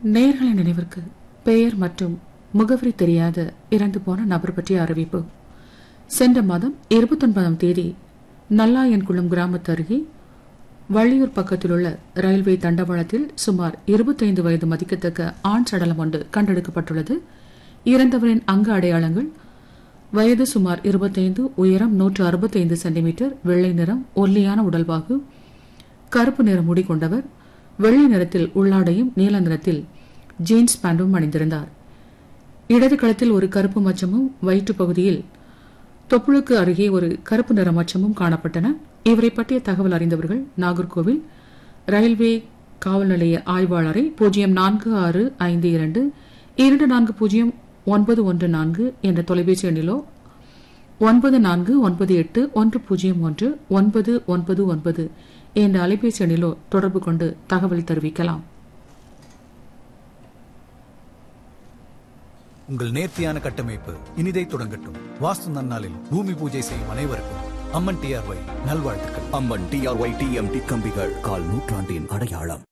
நேர்களின் நினைவிற்கு பெயர் மற்றும் முகவரி தெரியாத இறந்து போன நபர் பற்றிய அறிவிப்பு சென்ற மாதம் இருபத்தொன்பதாம் தேதி நல்லாயன்குளம் கிராமத்து அருகே வள்ளியூர் பக்கத்திலுள்ள ரயில்வே தண்டவாளத்தில் சுமார் இருபத்தைந்து வயது மதிக்கத்தக்க ஆண் சடலம் ஒன்று கண்டெடுக்கப்பட்டுள்ளது இறந்தவரின் அங்க அடையாளங்கள் வயது சுமார் இருபத்தைந்து உயரம் நூற்று அறுபத்தைந்து சென்டிமீட்டர் வெள்ளை நிறம் ஒல்லியான உடல்வாகு கருப்பு நிற முடி கொண்டவர் வெள்ளை நிறத்தில் உள்ளாடையும் நீல நிறத்தில் ஜீன்ஸ் பேண்டும் அணிந்திருந்தார் இடது களத்தில் ஒரு கருப்பு மச்சமும் வயிற்று பகுதியில் தொப்புளுக்கு அருகே ஒரு கருப்பு நிற மச்சமும் காணப்பட்டன இவரை பற்றிய தகவல் அறிந்தவர்கள் நாகர்கோவில் ரயில்வே காவல் நிலைய ஆய்வாளரை பூஜ்ஜியம் நான்கு ஆறு ஐந்து இரண்டு இரண்டு நான்கு பூஜ்ஜியம் ஒன்பது ஒன்று நான்கு என்ற தொலைபேசி எண்ணிலோ ஒன்பது நான்கு ஒன்பது எட்டு ஒன்று பூஜ்ஜியம் ஒன்று ஒன்பது ஒன்பது ஒன்பது என்ற அலைபேசி எண்ணிலோ தொடர்பு கொண்டு தகவல் தெரிவிக்கலாம் உங்கள் நேர்த்தியான கட்டமைப்பு இனிதை தொடங்கட்டும் வாஸ்து நன்னாளில் பூமி பூஜை செய்யும் அனைவருக்கும் அம்மன் டிஆர்ஒய் நல்வாழ்த்துக்கள் அம்மன் டிஆர்ஒய் டிஎம்டி கம்பிகள் கால் நூற்றாண்டின் அடையாளம்